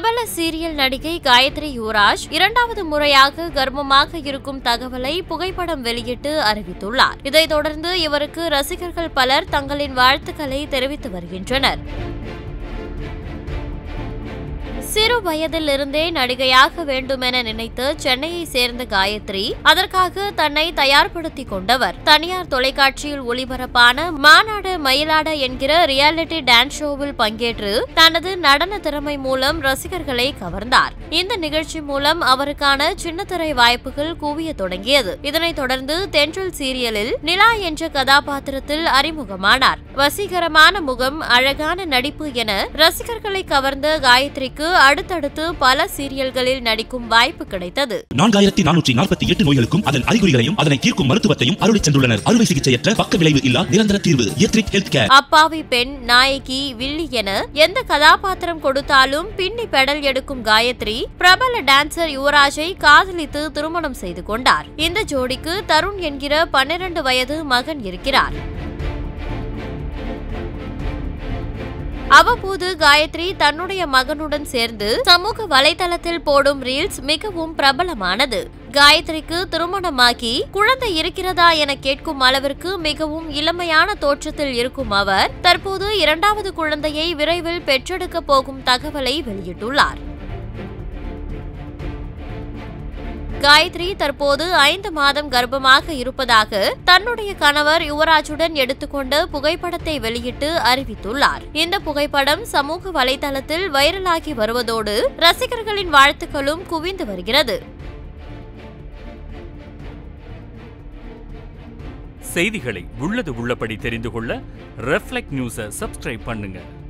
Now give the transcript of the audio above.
பிரபல சீரியல் நடிகை காயத்ரி யுவராஜ் இரண்டாவது முறையாக கர்ப்பமாக இருக்கும் தகவலை புகைப்படம் வெளியிட்டு அறிவித்துள்ளார் இதைத் தொடர்ந்து இவருக்கு ரசிகர்கள் பலர் தங்களின் வாழ்த்துக்களை தெரிவித்து வருகின்றனர் சிறு வயதில் இருந்தே நடிகையாக வேண்டுமென நினைத்து சென்னையை சேர்ந்த காயத்ரி அதற்காக தன்னை தயார்படுத்திக் கொண்டவர் தனியார் தொலைக்காட்சியில் ஒளிபரப்பான மாநாடு மயிலாட என்கிற ரியாலிட்டி டான்ஸ் ஷோவில் பங்கேற்று தனது நடன திறமை மூலம் ரசிகர்களை கவர்ந்தார் இந்த நிகழ்ச்சி மூலம் அவருக்கான சின்னத்திரை வாய்ப்புகள் குவிய தொடங்கியது இதனைத் தொடர்ந்து தென்றல் சீரியலில் நிலா என்ற கதாபாத்திரத்தில் அறிமுகமானார் வசீகரமான முகம் அழகான நடிப்பு என ரசிகர்களை கவர்ந்த காயத்ரிக்கு அடுத்தடுத்து பல சீரியல்களில் நடிக்கும் வாய்ப்பு கிடைத்தது நான்காயிரத்தி நானூற்றி நாற்பத்தி எட்டு நோய்களுக்கும் அதன் அறிகுறிகளையும் அதனை தீர்க்கும் மருத்துவத்தையும் அருளிச் சென்றுள்ளனர் அறுவை சிகிச்சையற்ற பக்க விளைவு இல்லா நிரந்தர தீர்வு எத்ரிக் ஹெல்த் கேர் அப்பாவி பெண் நாயகி வில்லி என எந்த கதாபாத்திரம் கொடுத்தாலும் பின்னி பெடல் எடுக்கும் காயத்ரி பிரபல டான்சர் யுவராஜை காதலித்து திருமணம் செய்து கொண்டார் இந்த ஜோடிக்கு தருண் என்கிற பன்னிரண்டு வயது மகன் இருக்கிறார் அவ்வப்போது காயத்ரி தன்னுடைய மகனுடன் சேர்ந்து சமூக வலைதளத்தில் போடும் ரீல்ஸ் மிகவும் பிரபலமானது காயத்ரிக்கு திருமணமாகி குழந்தை இருக்கிறதா என கேட்கும் அளவிற்கு மிகவும் இளமையான தோற்றத்தில் இருக்கும் அவர் தற்போது இரண்டாவது குழந்தையை விரைவில் பெற்றெடுக்க போகும் தகவலை வெளியிட்டுள்ளார் காயத்ரி தற்போது ஐந்து மாதம் கர்ப்பமாக இருப்பதாக தன்னுடைய கணவர் யுவராஜுடன் எடுத்துக்கொண்ட புகைப்படத்தை வெளியிட்டு அறிவித்துள்ளார் இந்த புகைப்படம் சமூக வலைதளத்தில் வைரலாகி வருவதோடு ரசிகர்களின் வாழ்த்துக்களும் குவிந்து வருகிறது செய்திகளை உள்ளது உள்ளபடி தெரிந்து கொள்ள ரெஃப்ளெக்ட் நியூஸை சப்ஸ்கிரைப் பண்ணுங்க